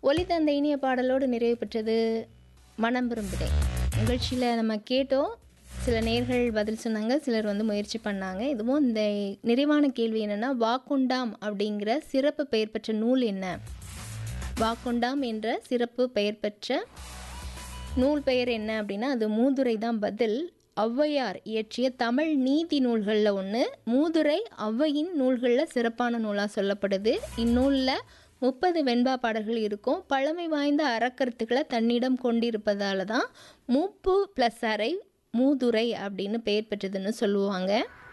ஒலி தந்த இனிய பாடலோடு நிறைவு பெற்றது மனம் விரும்புதே நிகழ்ச்சியில் நம்ம கேட்டோம் சில நேர்கள் பதில் சொன்னாங்க சிலர் வந்து முயற்சி பண்ணாங்க இதுவும் இந்த நிறைவான கேள்வி என்னென்னா வாக்குண்டாம் அப்படிங்கிற சிறப்பு பெயர் பெற்ற நூல் என்ன வாக்குண்டாம் என்ற சிறப்பு பெயர் பெற்ற நூல் பெயர் என்ன அப்படின்னா அது மூதுரை தான் பதில் ஔவையார் இயற்றிய தமிழ் நீதி நூல்களில் ஒன்று மூதுரை ஔவையின் நூல்களில் சிறப்பான நூலாக சொல்லப்படுது இந்நூலில் முப்பது வெண்பா பாடல்கள் இருக்கும் பழமை வாய்ந்த அறக்கருத்துக்களை தன்னிடம் கொண்டிருப்பதால தான் மூப்பு ப்ளஸ் அறை மூதுரை அப்படின்னு பெயர் பெற்றதுன்னு சொல்லுவாங்க